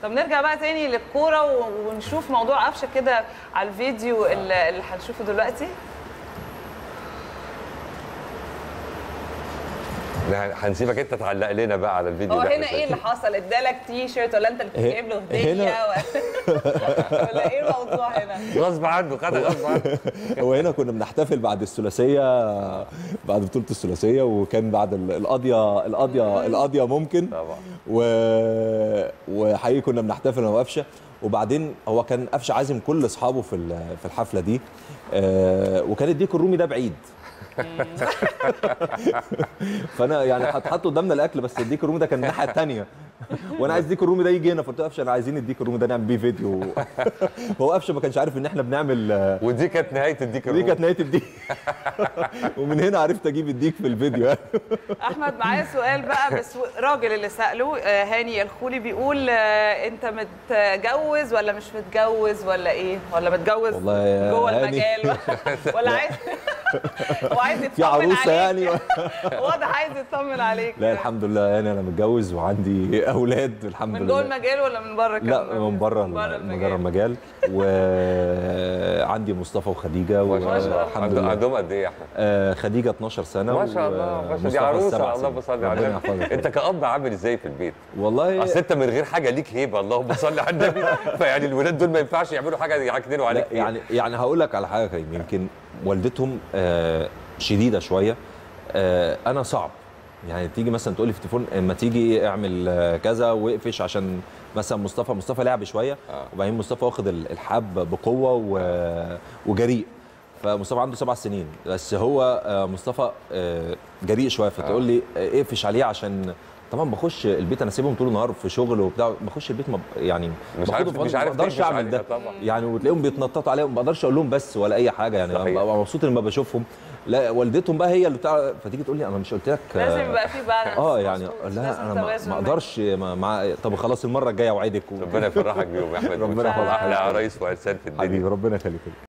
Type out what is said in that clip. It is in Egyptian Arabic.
طب نرجع بقى تاني للكوره و- ونشوف موضوع قفشه كده على الفيديو اللي اللي هنشوفه دلوقتي لا، هنسيبك انت تعلق لنا بقى على الفيديو هو ده هنا ايه اللي حصل ادالك تي شيرت ولا انت اللي كنت هنا- جايب له هديه هنا- ولا ولا ايه الموضوع هنا غصب عنه خدها غصب عنه هو هنا كنا بنحتفل بعد الثلاثيه بعد بطوله الثلاثيه وكان بعد ال- القضيه القضيه القضيه ممكن طبعا و... وحقيقي كنا بنحتفل انا وقفشه وبعدين هو كان قفشه عازم كل اصحابه في ال- في الحفله دي آه، وكان الديك الرومي ده بعيد فانا يعني هتحط قدامنا الاكل بس الديك الرومي ده كان الناحيه الثانيه وانا عايز الديك الرومي ده يجي هنا فقلت له قفشه انا عايزين الديك الرومي ده نعمل بيه فيديو هو قفشه ما كانش عارف ان احنا بنعمل آه، ودي كانت نهايه الديك دي الرومي كانت نهايه الديك ومن هنا عرفت اجيب الديك في الفيديو يعني احمد معايا سؤال بقى بس راجل اللي ساله آه، هاني الخولي بيقول آه، انت متجوز ولا مش متجوز ولا ايه ولا متجوز والله يا جوه هاني. المجال ولا عايز هو عايز يطمن في عروسه عليك. يعني واضح عايز يطمن عليك لا الحمد لله يعني انا متجوز وعندي اولاد الحمد من لله جوه المجال ولا من بره كمان لا من بره من بره من بره المجال وعندي مصطفى وخديجه ما شاء الله والحمد عندهم- لله عندهم قد ايه يا احمد؟ آه، خديجه 12 سنه ما شاء الله ما شاء الله دي ومصطفى عروسه سبع اللهم سنين. صل على ربنا النبي يحفظك. انت كأب عامل ازاي في البيت؟ والله اصل انت من غير حاجه ليك هيبه اللهم صل على النبي فيعني الولاد دول ما ينفعش يعملوا حاجه يعكننوا عليك لا فيها. يعني يعني هقول لك على حاجه يا كريم يمكن والدتهم آه، شديده شويه آه، انا صعب يعني تيجي مثلا تقول لي في التليفون اما تيجي اعمل آه، كذا واقفش عشان مثلا مصطفى مصطفى لعب شويه آه. وبعدين مصطفى واخد ال- الحاب بقوه و- وجريء فمصطفى عنده سبع سنين بس هو آه، مصطفى آه، جريء شويه فتقول لي آه، اقفش عليه عشان طبعا بخش البيت انا سيبهم طول النهار في شغل وبتاع بخش البيت ما ب- يعني مش باخدهم عارف في مش ما عارف اقدرش تقفش اعمل عليها ده طبعا يعني وتلاقيهم بيتنططوا عليهم ما بقدرش اقول لهم بس ولا اي حاجه يعني صحيح. ببقى مبسوط لما بشوفهم لا والدتهم بقى هي اللي بتاع فتيجي تقول لي انا مش قلت لك لازم يبقى في بالانس اه يعني مظبوط. لا لازم انا ما- توازن ما اقدرش ما- مع طب خلاص المره الجايه اوعدك و- ربنا يفرحك بيهم يا احمد ربنا وإن شاء الله يحفظك. احلى عرايس وعرسان في الدنيا حبيبي ربنا يخليك